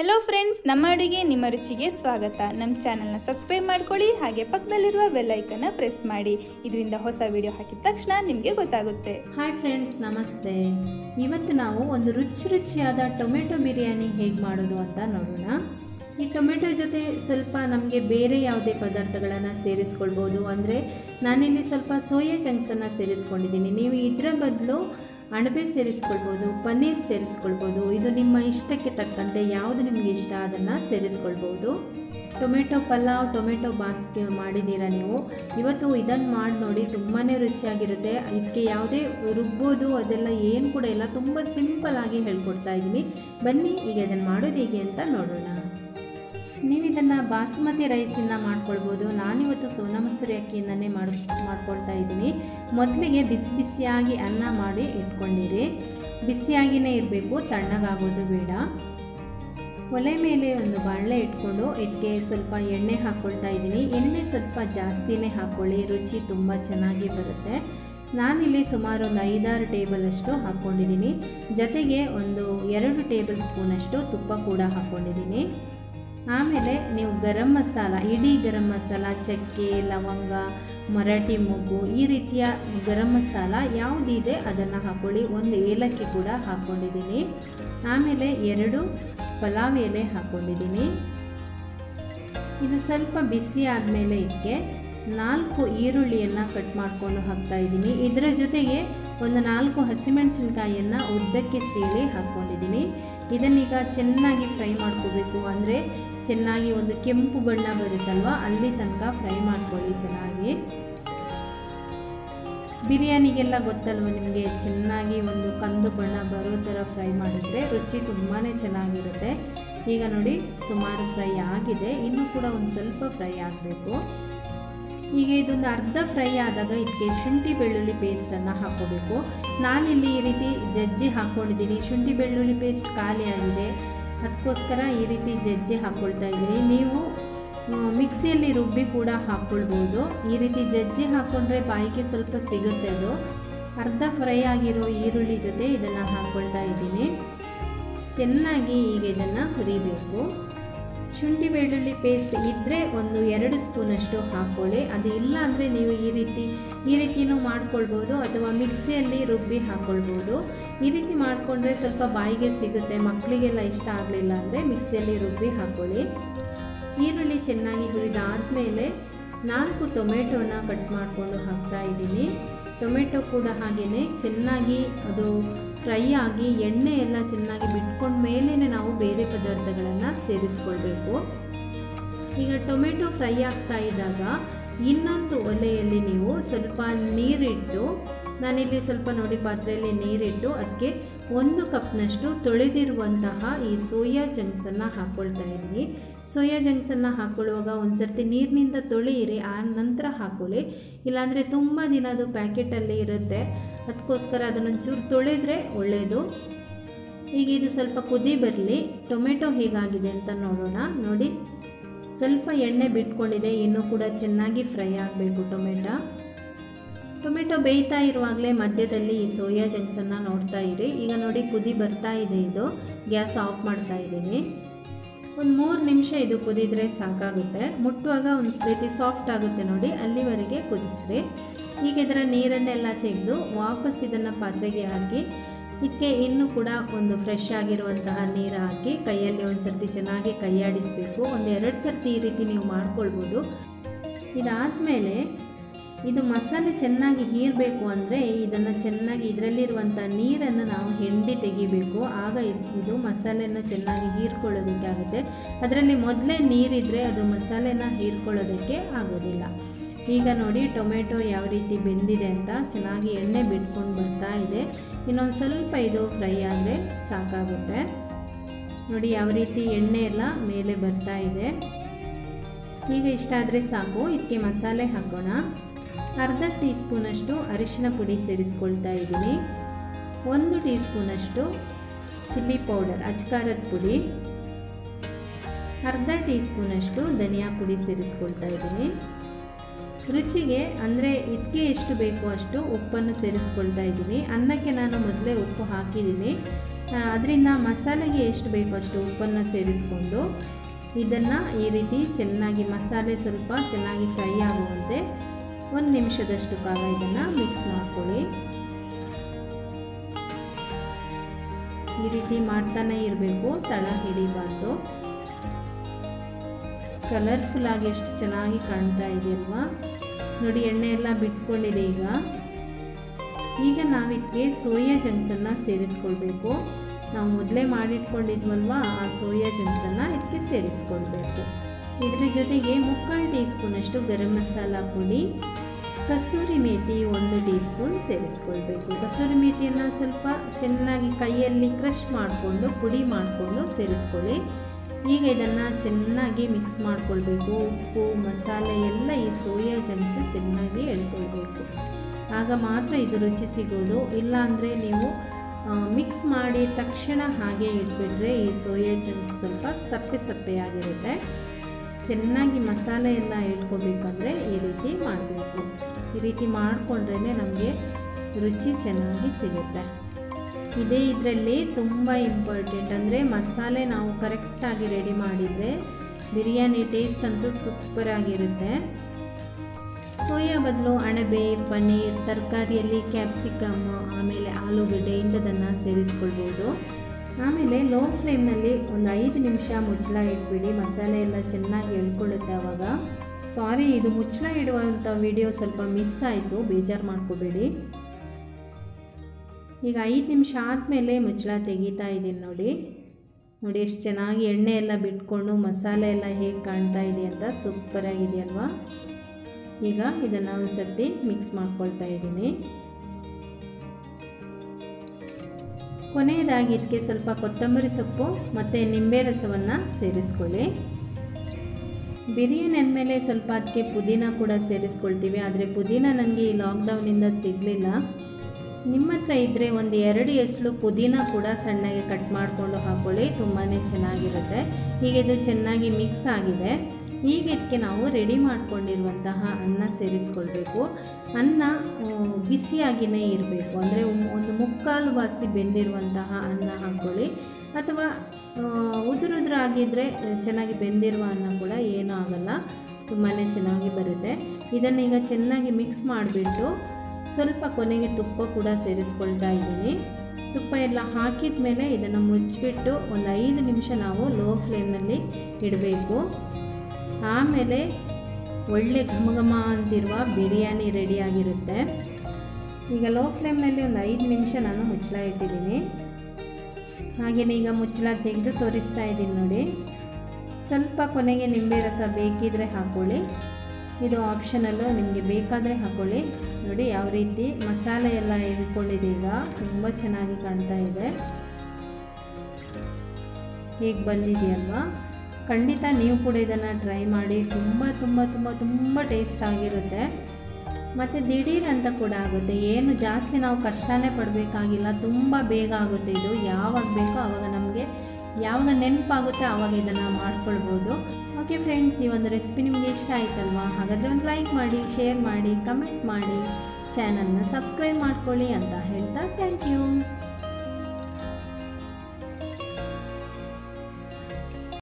hello friends ನಮ್ಮ ಅಡುಗೆ ನಿಮ್ಮ ರುಚಿಗೆ ಸ್ವಾಗತ ನಮ್ಮ ಚಾನಲ್ನ ಸಬ್ಸ್ಕ್ರೈಬ್ ಮಾಡ್ಕೊಳ್ಳಿ ಹಾಗೆ ಪಕ್ಕದಲ್ಲಿರುವ ಬೆಲ್ ಐಕನ್ನ ಪ್ರೆಸ್ ಮಾಡಿ ಇದರಿಂದ ಹೊಸ ವಿಡಿಯೋ ಹಾಕಿದ ತಕ್ಷಣ ನಿಮಗೆ ಗೊತ್ತಾಗುತ್ತೆ ಹಾಯ್ ಫ್ರೆಂಡ್ಸ್ ನಮಸ್ತೆ ಇವತ್ತು ನಾವು ಒಂದು ರುಚಿ ರುಚಿಯಾದ ಟೊಮೆಟೊ ಬಿರಿಯಾನಿ ಹೇಗೆ ಮಾಡೋದು ಅಂತ ನೋಡೋಣ ಈ ಟೊಮೆಟೊ ಜೊತೆ ಸ್ವಲ್ಪ ನಮಗೆ ಬೇರೆ ಯಾವುದೇ ಪದಾರ್ಥಗಳನ್ನು ಸೇರಿಸ್ಕೊಳ್ಬೋದು ಅಂದರೆ ನಾನಿಲ್ಲಿ ಸ್ವಲ್ಪ ಸೋಯಾ ಚಂಕ್ಸನ್ನು ಸೇರಿಸ್ಕೊಂಡಿದ್ದೀನಿ ನೀವು ಇದರ ಬದಲು ಅಣಬೆ ಸೇರಿಸ್ಕೊಳ್ಬೋದು ಪನ್ನೀರ್ ಸೇರಿಸ್ಕೊಳ್ಬೋದು ಇದು ನಿಮ್ಮ ಇಷ್ಟಕ್ಕೆ ತಕ್ಕಂತೆ ಯಾವುದು ನಿಮಗೆ ಇಷ್ಟ ಅದನ್ನು ಸೇರಿಸ್ಕೊಳ್ಬೋದು ಟೊಮೆಟೊ ಪಲಾವ್ ಟೊಮೆಟೊ ಬಾತ್ ಮಾಡಿದ್ದೀರಾ ನೀವು ಇವತ್ತು ಇದನ್ನು ಮಾಡಿ ನೋಡಿ ತುಂಬಾ ರುಚಿಯಾಗಿರುತ್ತೆ ಇದಕ್ಕೆ ಯಾವುದೇ ರುಬ್ಬೋದು ಅದೆಲ್ಲ ಏನು ಕೂಡ ಇಲ್ಲ ತುಂಬ ಸಿಂಪಲ್ಲಾಗಿ ಹೇಳ್ಕೊಡ್ತಾ ಇದ್ದೀನಿ ಬನ್ನಿ ಈಗ ಇದನ್ನು ಮಾಡೋದು ಹೇಗೆ ಅಂತ ನೋಡೋಣ ನೀವು ಇದನ್ನು ಬಾಸುಮತಿ ರೈಸಿಂದ ಮಾಡ್ಕೊಳ್ಬೋದು ನಾನಿವತ್ತು ಸೋನಾ ಮಸೂರಿ ಅಕ್ಕಿಯಿಂದನೇ ಮಾಡಿ ಮಾಡ್ಕೊಳ್ತಾ ಇದ್ದೀನಿ ಮೊದಲಿಗೆ ಬಿಸಿ ಬಿಸಿಯಾಗಿ ಅನ್ನ ಮಾಡಿ ಇಟ್ಕೊಂಡಿರಿ ಬಿಸಿಯಾಗಿಯೇ ಇರಬೇಕು ತಣ್ಣಗಾಗೋದು ಬೇಡ ಒಲೆ ಮೇಲೆ ಒಂದು ಬಾಣಲೆ ಇಟ್ಕೊಂಡು ಇದಕ್ಕೆ ಸ್ವಲ್ಪ ಎಣ್ಣೆ ಹಾಕ್ಕೊಳ್ತಾ ಇದ್ದೀನಿ ಎಣ್ಣೆ ಸ್ವಲ್ಪ ಜಾಸ್ತಿನೇ ಹಾಕ್ಕೊಳ್ಳಿ ರುಚಿ ತುಂಬ ಚೆನ್ನಾಗಿ ಬರುತ್ತೆ ನಾನಿಲ್ಲಿ ಸುಮಾರು ಒಂದು ಐದಾರು ಟೇಬಲಷ್ಟು ಹಾಕ್ಕೊಂಡಿದ್ದೀನಿ ಜೊತೆಗೆ ಒಂದು ಎರಡು ಟೇಬಲ್ ಸ್ಪೂನಷ್ಟು ತುಪ್ಪ ಕೂಡ ಹಾಕ್ಕೊಂಡಿದ್ದೀನಿ ಆಮೇಲೆ ನೀವು ಗರಂ ಮಸಾಲ ಇಡೀ ಗರಂ ಮಸಾಲ ಚಕ್ಕೆ ಲವಂಗ ಮರಾಠಿ ಮೊಗ್ಗು ಈ ರೀತಿಯ ಗರಂ ಮಸಾಲ ಯಾವುದಿದೆ ಅದನ್ನು ಹಾಕ್ಕೊಳ್ಳಿ ಒಂದು ಏಲಕ್ಕಿ ಕೂಡ ಹಾಕ್ಕೊಂಡಿದ್ದೀನಿ ಆಮೇಲೆ ಎರಡು ಪಲಾವ್ ಎಲೆ ಹಾಕ್ಕೊಂಡಿದ್ದೀನಿ ಇದು ಸ್ವಲ್ಪ ಬಿಸಿ ಆದಮೇಲೆ ಇದಕ್ಕೆ ನಾಲ್ಕು ಈರುಳ್ಳಿಯನ್ನು ಕಟ್ ಮಾಡಿಕೊಂಡು ಹಾಕ್ತಾ ಇದ್ದೀನಿ ಇದರ ಜೊತೆಗೆ ಒಂದು ನಾಲ್ಕು ಹಸಿಮೆಣಸಿನ್ಕಾಯಿಯನ್ನು ಉದ್ದಕ್ಕೆ ಸೀಳಿ ಹಾಕ್ಕೊಂಡಿದ್ದೀನಿ ಇದನ್ನೀಗ ಚೆನ್ನಾಗಿ ಫ್ರೈ ಮಾಡ್ಕೋಬೇಕು ಅಂದರೆ ಚೆನ್ನಾಗಿ ಒಂದು ಕೆಂಪು ಬಣ್ಣ ಬರುತ್ತಲ್ವ ಅಲ್ಲಿ ತನಕ ಫ್ರೈ ಮಾಡ್ಕೊಳ್ಳಿ ಚೆನ್ನಾಗಿ ಬಿರಿಯಾನಿಗೆಲ್ಲ ಗೊತ್ತಲ್ವ ನಿಮಗೆ ಚೆನ್ನಾಗಿ ಒಂದು ಕಂದು ಬಣ್ಣ ಬರೋ ಥರ ಫ್ರೈ ಮಾಡಿದರೆ ರುಚಿ ತುಂಬಾ ಚೆನ್ನಾಗಿರುತ್ತೆ ಈಗ ನೋಡಿ ಸುಮಾರು ಫ್ರೈ ಆಗಿದೆ ಇನ್ನೂ ಕೂಡ ಒಂದು ಸ್ವಲ್ಪ ಫ್ರೈ ಆಗಬೇಕು ಈಗ ಇದೊಂದು ಅರ್ಧ ಫ್ರೈ ಆದಾಗ ಇದಕ್ಕೆ ಶುಂಠಿ ಬೆಳ್ಳುಳ್ಳಿ ಪೇಸ್ಟನ್ನು ಹಾಕ್ಕೋಬೇಕು ನಾನಿಲ್ಲಿ ಈ ರೀತಿ ಜಜ್ಜಿ ಹಾಕ್ಕೊಂಡಿದ್ದೀನಿ ಶುಂಠಿ ಬೆಳ್ಳುಳ್ಳಿ ಪೇಸ್ಟ್ ಖಾಲಿ ಆಗಿದೆ ಅದಕ್ಕೋಸ್ಕರ ಈ ರೀತಿ ಜಜ್ಜಿ ಹಾಕ್ಕೊಳ್ತಾ ಇದ್ದೀನಿ ನೀವು ಮಿಕ್ಸಿಯಲ್ಲಿ ರುಬ್ಬಿ ಕೂಡ ಹಾಕ್ಕೊಳ್ಬೋದು ಈ ರೀತಿ ಜಜ್ಜಿ ಹಾಕ್ಕೊಂಡ್ರೆ ಬಾಯಿಗೆ ಸ್ವಲ್ಪ ಸಿಗುತ್ತೆ ಅದು ಅರ್ಧ ಫ್ರೈ ಆಗಿರೋ ಈರುಳ್ಳಿ ಜೊತೆ ಇದನ್ನು ಹಾಕ್ಕೊಳ್ತಾ ಇದ್ದೀನಿ ಚೆನ್ನಾಗಿ ಈಗ ಇದನ್ನು ಹುರಿಬೇಕು ಶುಂಠಿ ಬೆಳ್ಳುಳ್ಳಿ ಪೇಸ್ಟ್ ಇದ್ದರೆ ಒಂದು ಎರಡು ಸ್ಪೂನಷ್ಟು ಹಾಕ್ಕೊಳ್ಳಿ ಅದು ಇಲ್ಲ ಅಂದರೆ ನೀವು ಈ ರೀತಿ ಈ ರೀತಿಯೂ ಮಾಡ್ಕೊಳ್ಬೋದು ಅಥವಾ ಮಿಕ್ಸಿಯಲ್ಲಿ ರುಬ್ಬಿ ಹಾಕ್ಕೊಳ್ಬೋದು ಈ ರೀತಿ ಮಾಡಿಕೊಂಡ್ರೆ ಸ್ವಲ್ಪ ಬಾಯಿಗೆ ಸಿಗುತ್ತೆ ಮಕ್ಕಳಿಗೆಲ್ಲ ಇಷ್ಟ ಆಗಲಿಲ್ಲ ಅಂದರೆ ಮಿಕ್ಸಿಯಲ್ಲಿ ರುಬ್ಬಿ ಹಾಕ್ಕೊಳ್ಳಿ ಈರುಳ್ಳಿ ಚೆನ್ನಾಗಿ ಹುರಿದಾದಮೇಲೆ ನಾಲ್ಕು ಟೊಮೆಟೊನ ಕಟ್ ಮಾಡಿಕೊಂಡು ಹಾಕ್ತಾ ಇದ್ದೀನಿ ಟೊಮೆಟೊ ಕೂಡ ಹಾಗೆಯೇ ಚೆನ್ನಾಗಿ ಅದು ಫ್ರೈ ಆಗಿ ಎಣ್ಣೆ ಎಲ್ಲ ಚೆನ್ನಾಗಿ ಬಿಟ್ಕೊಂಡ ಮೇಲೇ ನಾವು ಬೇರೆ ಪದಾರ್ಥಗಳನ್ನು ಸೇರಿಸ್ಕೊಳ್ಬೇಕು ಈಗ ಟೊಮೆಟೊ ಫ್ರೈ ಆಗ್ತಾ ಇದ್ದಾಗ ಇನ್ನೊಂದು ಒಲೆಯಲ್ಲಿ ನೀವು ಸ್ವಲ್ಪ ನೀರಿಟ್ಟು ನಾನಿಲ್ಲಿ ಸ್ವಲ್ಪ ನೋಡಿ ಪಾತ್ರೆಯಲ್ಲಿ ನೀರಿಟ್ಟು ಅದಕ್ಕೆ ಒಂದು ಕಪ್ನಷ್ಟು ತೊಳೆದಿರುವಂತಹ ಈ ಸೋಯಾ ಜಂಕ್ಸನ್ನು ಹಾಕ್ಕೊಳ್ತಾ ಇದ್ದೀನಿ ಸೋಯಾ ಜಂಕ್ಸನ್ನು ಹಾಕ್ಕೊಳ್ಳುವಾಗ ಒಂದು ಸರ್ತಿ ನೀರಿನಿಂದ ತೊಳೆಯಿರಿ ಆ ನಂತರ ಹಾಕ್ಕೊಳ್ಳಿ ಇಲ್ಲಾಂದರೆ ತುಂಬ ದಿನ ಅದು ಪ್ಯಾಕೆಟಲ್ಲಿ ಇರುತ್ತೆ ಅದಕ್ಕೋಸ್ಕರ ಅದನ್ನೊಂಚೂರು ತೊಳೆದ್ರೆ ಒಳ್ಳೆಯದು ಈಗ ಇದು ಸ್ವಲ್ಪ ಕುದಿ ಬರಲಿ ಟೊಮೆಟೊ ಹೇಗಾಗಿದೆ ಅಂತ ನೋಡೋಣ ನೋಡಿ ಸ್ವಲ್ಪ ಎಣ್ಣೆ ಬಿಟ್ಕೊಂಡಿದೆ ಇನ್ನೂ ಕೂಡ ಚೆನ್ನಾಗಿ ಫ್ರೈ ಆಗಬೇಕು ಟೊಮೆಟೊ ಟೊಮೆಟೊ ಬೇಯ್ತಾ ಇರುವಾಗಲೇ ಮಧ್ಯದಲ್ಲಿ ಈ ಸೋಯಾ ಜಂಕ್ಸನ್ನು ನೋಡ್ತಾ ಇರಿ ಈಗ ನೋಡಿ ಕುದಿ ಬರ್ತಾ ಇದೆ ಇದು ಗ್ಯಾಸ್ ಆಫ್ ಮಾಡ್ತಾ ಇದ್ದೀನಿ ಒಂದು ಮೂರು ನಿಮಿಷ ಇದು ಕುದಿದ್ರೆ ಸಾಕಾಗುತ್ತೆ ಮುಟ್ಟುವಾಗ ಒಂದು ರೀತಿ ಸಾಫ್ಟ್ ಆಗುತ್ತೆ ನೋಡಿ ಅಲ್ಲಿವರೆಗೆ ಕುದಿಸ್ರಿ ಈಗ ಇದರ ನೀರನ್ನೆಲ್ಲ ತೆಗೆದು ವಾಪಸ್ ಇದನ್ನು ಪಾತ್ರೆಗೆ ಹಾಕಿ ಇದಕ್ಕೆ ಇನ್ನೂ ಕೂಡ ಒಂದು ಫ್ರೆಶ್ ಆಗಿರುವಂತಹ ನೀರು ಹಾಕಿ ಕೈಯಲ್ಲಿ ಒಂದು ಸರ್ತಿ ಚೆನ್ನಾಗಿ ಕೈಯಾಡಿಸಬೇಕು ಒಂದು ಎರಡು ಸರ್ತಿ ಈ ರೀತಿ ನೀವು ಮಾಡ್ಕೊಳ್ಬೋದು ಇದಾದಮೇಲೆ ಇದು ಮಸಾಲೆ ಚೆನ್ನಾಗಿ ಹೀರಬೇಕು ಅಂದರೆ ಇದನ್ನು ಚೆನ್ನಾಗಿ ಇದರಲ್ಲಿರುವಂಥ ನೀರನ್ನು ನಾವು ಹಿಂಡಿ ತೆಗಿಬೇಕು ಆಗ ಇದು ಮಸಾಲೆನ ಚೆನ್ನಾಗಿ ಹೀರ್ಕೊಳ್ಳೋದಕ್ಕೆ ಆಗುತ್ತೆ ಅದರಲ್ಲಿ ಮೊದಲೇ ನೀರಿದ್ದರೆ ಅದು ಮಸಾಲೆನ ಹೀರ್ಕೊಳ್ಳೋದಕ್ಕೆ ಆಗೋದಿಲ್ಲ ಈಗ ನೋಡಿ ಟೊಮೆಟೊ ಯಾವ ರೀತಿ ಬೆಂದಿದೆ ಅಂತ ಚೆನ್ನಾಗಿ ಎಣ್ಣೆ ಬಿಟ್ಕೊಂಡು ಬರ್ತಾ ಇದೆ ಇನ್ನೊಂದು ಸ್ವಲ್ಪ ಇದು ಫ್ರೈ ಆದರೆ ಸಾಕಾಗುತ್ತೆ ನೋಡಿ ಯಾವ ರೀತಿ ಎಣ್ಣೆ ಎಲ್ಲ ಮೇಲೆ ಬರ್ತಾ ಇದೆ ಈಗ ಇಷ್ಟ ಆದರೆ ಸಾಕು ಇದಕ್ಕೆ ಮಸಾಲೆ ಹಾಕೋಣ ಅರ್ಧ ಟೀ ಸ್ಪೂನಷ್ಟು ಅರಿಶಿನ ಪುಡಿ ಸೇರಿಸ್ಕೊಳ್ತಾ ಇದ್ದೀನಿ ಒಂದು ಟೀ ಸ್ಪೂನಷ್ಟು ಚಿಲ್ಲಿ ಪೌಡರ್ ಅಚ್ಕಾರದ ಪುಡಿ ಅರ್ಧ ಟೀ ಸ್ಪೂನಷ್ಟು ಧನಿಯಾ ಪುಡಿ ಸೇರಿಸ್ಕೊಳ್ತಾ ಇದ್ದೀನಿ ರುಚಿಗೆ ಅಂದರೆ ಇದಕ್ಕೆ ಎಷ್ಟು ಬೇಕೋ ಅಷ್ಟು ಉಪ್ಪನ್ನು ಸೇರಿಸ್ಕೊಳ್ತಾ ಇದ್ದೀನಿ ಅನ್ನಕ್ಕೆ ನಾನು ಮೊದಲೇ ಉಪ್ಪು ಹಾಕಿದ್ದೀನಿ ಅದರಿಂದ ಮಸಾಲೆಗೆ ಎಷ್ಟು ಬೇಕೋ ಅಷ್ಟು ಉಪ್ಪನ್ನು ಸೇರಿಸ್ಕೊಂಡು ಇದನ್ನು ಈ ರೀತಿ ಚೆನ್ನಾಗಿ ಮಸಾಲೆ ಸ್ವಲ್ಪ ಚೆನ್ನಾಗಿ ಫ್ರೈ ಆಗುವಂತೆ ಒಂದು ನಿಮಿಷದಷ್ಟು ಕಾಲ ಇದನ್ನು ಮಿಕ್ಸ್ ಮಾಡ್ಕೊಳ್ಳಿ ಈ ರೀತಿ ಮಾಡ್ತಾನೆ ಇರಬೇಕು ತಳ ಹಿಡಿಬಾರ್ದು ಕಲರ್ಫುಲ್ ಆಗಿ ಎಷ್ಟು ಚೆನ್ನಾಗಿ ಕಾಣ್ತಾ ಇದೆಯಲ್ವಾ ನೋಡಿ ಎಣ್ಣೆ ಎಲ್ಲ ಬಿಟ್ಕೊಂಡಿದೆ ಈಗ ಈಗ ನಾವು ಇದಕ್ಕೆ ಸೋಯಾ ಜಂಕ್ಸನ್ನು ಸೇರಿಸ್ಕೊಳ್ಬೇಕು ನಾವು ಮೊದಲೇ ಮಾಡಿಟ್ಕೊಂಡಿದ್ವಲ್ವ ಆ ಸೋಯಾ ಜಂಕ್ಸನ್ನು ಇದಕ್ಕೆ ಸೇರಿಸ್ಕೊಳ್ಬೇಕು ಇದರ ಜೊತೆಗೆ ಮುಕ್ಕಾಲು ಟೀ ಸ್ಪೂನಷ್ಟು ಗರಂ ಮಸಾಲ ಪುಡಿ ಕಸೂರಿ ಮೇಥಿ ಒಂದು ಟೀ ಸ್ಪೂನ್ ಸೇರಿಸ್ಕೊಳ್ಬೇಕು ಕಸೂರಿ ಮೇಥಿಯನ್ನು ಸ್ವಲ್ಪ ಚೆನ್ನಾಗಿ ಕೈಯಲ್ಲಿ ಕ್ರಷ್ ಮಾಡಿಕೊಂಡು ಪುಡಿ ಮಾಡಿಕೊಂಡು ಸೇರಿಸ್ಕೊಳ್ಳಿ ಈಗ ಇದನ್ನು ಚೆನ್ನಾಗಿ ಮಿಕ್ಸ್ ಮಾಡ್ಕೊಳ್ಬೇಕು ಉಪ್ಪು ಮಸಾಲೆ ಎಲ್ಲ ಈ ಸೋಯಾ ಜಂಕ್ಸ್ ಚೆನ್ನಾಗಿ ಎಳ್ಕೊಳ್ಬೇಕು ಆಗ ಮಾತ್ರ ಇದು ರುಚಿ ಸಿಗೋದು ಇಲ್ಲಾಂದರೆ ನೀವು ಮಿಕ್ಸ್ ಮಾಡಿ ತಕ್ಷಣ ಹಾಗೆ ಇಟ್ಬಿಟ್ರೆ ಈ ಸೋಯಾ ಜಂಕ್ಸ್ ಸ್ವಲ್ಪ ಸಪ್ಪೆ ಸಪ್ಪೆಯಾಗಿರುತ್ತೆ ಚೆನ್ನಾಗಿ ಮಸಾಲೆ ಎಲ್ಲ ಇಟ್ಕೋಬೇಕಂದ್ರೆ ಈ ರೀತಿ ಮಾಡಬೇಕು ಈ ರೀತಿ ಮಾಡಿಕೊಂಡ್ರೇ ನಮಗೆ ರುಚಿ ಚೆನ್ನಾಗಿ ಸಿಗುತ್ತೆ ಇದೇ ಇದರಲ್ಲಿ ತುಂಬ ಇಂಪಾರ್ಟೆಂಟ್ ಅಂದರೆ ಮಸಾಲೆ ನಾವು ಕರೆಕ್ಟಾಗಿ ರೆಡಿ ಮಾಡಿದರೆ ಬಿರಿಯಾನಿ ಟೇಸ್ಟ್ ಅಂತೂ ಸೂಪರಾಗಿರುತ್ತೆ ಸೋಯಾ ಬದಲು ಅಣಬೆ ಪನ್ನೀರ್ ತರಕಾರಿಯಲ್ಲಿ ಕ್ಯಾಪ್ಸಿಕಮ್ ಆಮೇಲೆ ಆಲೂಗಡ್ಡೆ ಇಂಥದನ್ನು ಸೇರಿಸ್ಕೊಳ್ಬೋದು ಆಮೇಲೆ ಲೋ ಫ್ಲೇಮ್ನಲ್ಲಿ ಒಂದು ಐದು ನಿಮಿಷ ಮುಚ್ಚಳ ಇಟ್ಬಿಡಿ ಮಸಾಲೆ ಎಲ್ಲ ಚೆನ್ನಾಗಿ ಎಳ್ಕೊಳ್ಳುತ್ತೆ ಆವಾಗ ಸಾರಿ ಇದು ಮುಚ್ಚಳ ಇಡುವಂಥ ವಿಡಿಯೋ ಸ್ವಲ್ಪ ಮಿಸ್ ಆಯಿತು ಬೇಜಾರು ಮಾಡ್ಕೋಬೇಡಿ ಈಗ ಐದು ನಿಮಿಷ ಆದಮೇಲೆ ಮುಚ್ಚಳ ತೆಗಿತಾ ಇದ್ದೀನಿ ನೋಡಿ ನೋಡಿ ಎಷ್ಟು ಚೆನ್ನಾಗಿ ಎಣ್ಣೆ ಎಲ್ಲ ಬಿಟ್ಕೊಂಡು ಮಸಾಲೆ ಎಲ್ಲ ಹೇಗೆ ಕಾಣ್ತಾ ಇದೆ ಅಂತ ಸೂಪರಾಗಿದೆಯಲ್ವಾ ಈಗ ಇದನ್ನು ಒಂದು ಸರ್ತಿ ಮಿಕ್ಸ್ ಮಾಡ್ಕೊಳ್ತಾ ಇದ್ದೀನಿ ಕೊನೆಯದಾಗಿ ಇದಕ್ಕೆ ಸ್ವಲ್ಪ ಕೊತ್ತಂಬರಿ ಸೊಪ್ಪು ಮತ್ತು ನಿಂಬೆ ರಸವನ್ನು ಸೇರಿಸ್ಕೊಳ್ಳಿ ಬಿರಿಯಾನಿ ಅಂದಮೇಲೆ ಸ್ವಲ್ಪ ಅದಕ್ಕೆ ಪುದೀನ ಕೂಡ ಸೇರಿಸ್ಕೊಳ್ತೀವಿ ಆದರೆ ಪುದೀನ ನನಗೆ ಈ ಲಾಕ್ಡೌನಿಂದ ಸಿಗಲಿಲ್ಲ ನಿಮ್ಮ ಹತ್ರ ಇದ್ದರೆ ಒಂದು ಎರಡು ಎಸಳು ಪುದೀನ ಕೂಡ ಸಣ್ಣಗೆ ಕಟ್ ಮಾಡಿಕೊಂಡು ಹಾಕ್ಕೊಳ್ಳಿ ತುಂಬಾ ಚೆನ್ನಾಗಿರುತ್ತೆ ಹೀಗೆ ಇದು ಚೆನ್ನಾಗಿ ಮಿಕ್ಸ್ ಆಗಿದೆ ಈಗ ಇದಕ್ಕೆ ನಾವು ರೆಡಿ ಮಾಡ್ಕೊಂಡಿರುವಂತಹ ಅನ್ನ ಸೇರಿಸ್ಕೊಳ್ಬೇಕು ಅನ್ನ ಬಿಸಿಯಾಗಿಯೇ ಇರಬೇಕು ಅಂದರೆ ಒಂದು ಮುಕ್ಕಾಲು ಬಾಸಿ ಬೆಂದಿರುವಂತಹ ಅನ್ನ ಹಾಕ್ಕೊಳ್ಳಿ ಅಥವಾ ಉದುರುದ್ರಾಗಿದ್ದರೆ ಚೆನ್ನಾಗಿ ಬೆಂದಿರುವ ಅನ್ನ ಕೂಡ ಏನೂ ಆಗಲ್ಲ ತುಂಬಾ ಚೆನ್ನಾಗಿ ಬರುತ್ತೆ ಇದನ್ನು ಈಗ ಚೆನ್ನಾಗಿ ಮಿಕ್ಸ್ ಮಾಡಿಬಿಟ್ಟು ಸ್ವಲ್ಪ ಕೊನೆಗೆ ತುಪ್ಪ ಕೂಡ ಸೇರಿಸ್ಕೊಳ್ತಾ ಇದ್ದೀನಿ ತುಪ್ಪ ಎಲ್ಲ ಹಾಕಿದ ಮೇಲೆ ಇದನ್ನು ಮುಚ್ಚಿಬಿಟ್ಟು ಒಂದು ಐದು ನಿಮಿಷ ನಾವು ಲೋ ಫ್ಲೇಮ್ನಲ್ಲಿ ಇಡಬೇಕು ಆಮೇಲೆ ಒಳ್ಳೆ ಘಮ ಘಮ ಅಂತಿರುವ ಬಿರಿಯಾನಿ ರೆಡಿಯಾಗಿರುತ್ತೆ ಈಗ ಲೋ ಫ್ಲೇಮ್ನಲ್ಲಿ ಒಂದು ಐದು ನಿಮಿಷ ನಾನು ಮುಚ್ಚಳ ಇಟ್ಟಿದ್ದೀನಿ ಹಾಗೆಯೇ ಈಗ ಮುಚ್ಚಳ ತೆಗೆದು ತೋರಿಸ್ತಾ ಇದ್ದೀನಿ ನೋಡಿ ಸ್ವಲ್ಪ ಕೊನೆಗೆ ನಿಂಬೆ ರಸ ಬೇಕಿದ್ರೆ ಹಾಕ್ಕೊಳ್ಳಿ ಇದು ಆಪ್ಷನಲ್ಲು ನಿಮಗೆ ಬೇಕಾದರೆ ಹಾಕ್ಕೊಳ್ಳಿ ನೋಡಿ ಯಾವ ರೀತಿ ಮಸಾಲೆ ಎಲ್ಲ ಇಳ್ಕೊಂಡಿದೆ ಈಗ ತುಂಬ ಚೆನ್ನಾಗಿ ಕಾಣ್ತಾ ಇದೆ ಹೇಗೆ ಬಂದಿದೆಯಲ್ವಾ ಖಂಡಿತ ನೀವು ಕೂಡ ಇದನ್ನು ಟ್ರೈ ಮಾಡಿ ತುಂಬ ತುಂಬ ತುಂಬ ತುಂಬ ಟೇಸ್ಟ್ ಆಗಿರುತ್ತೆ ಮತ್ತು ದಿಢೀರ್ ಅಂತ ಕೂಡ ಆಗುತ್ತೆ ಏನು ಜಾಸ್ತಿ ನಾವು ಕಷ್ಟನೇ ಪಡಬೇಕಾಗಿಲ್ಲ ತುಂಬ ಬೇಗ ಆಗುತ್ತೆ ಇದು ಯಾವಾಗ ಬೇಕೋ ಆವಾಗ ನಮಗೆ ಯಾವಾಗ ನೆನಪಾಗುತ್ತೆ ಆವಾಗ ಇದನ್ನು ಮಾಡ್ಕೊಳ್ಬೋದು ಓಕೆ ಫ್ರೆಂಡ್ಸ್ ಈ ಒಂದು ರೆಸಿಪಿ ನಿಮಗೆ ಇಷ್ಟ ಆಯ್ತಲ್ವಾ ಹಾಗಾದರೆ ಒಂದು ಲೈಕ್ ಮಾಡಿ ಶೇರ್ ಮಾಡಿ ಕಮೆಂಟ್ ಮಾಡಿ ಚಾನಲ್ನ ಸಬ್ಸ್ಕ್ರೈಬ್ ಮಾಡ್ಕೊಳ್ಳಿ ಅಂತ ಹೇಳ್ತಾ ಥ್ಯಾಂಕ್ ಯು